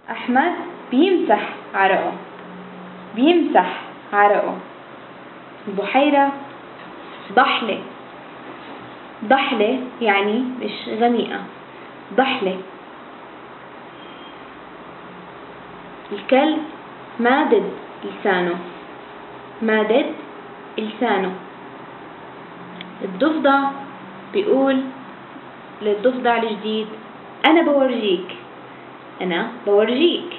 أحمد بيمسح عرقه بيمسح عرقه البحيرة ضحلة ضحلة يعني مش غميقة ضحلة الكلب مادد لسانه مادد لسانه الضفدع بيقول للضفدع الجديد أنا بورجيك أنا بورجيك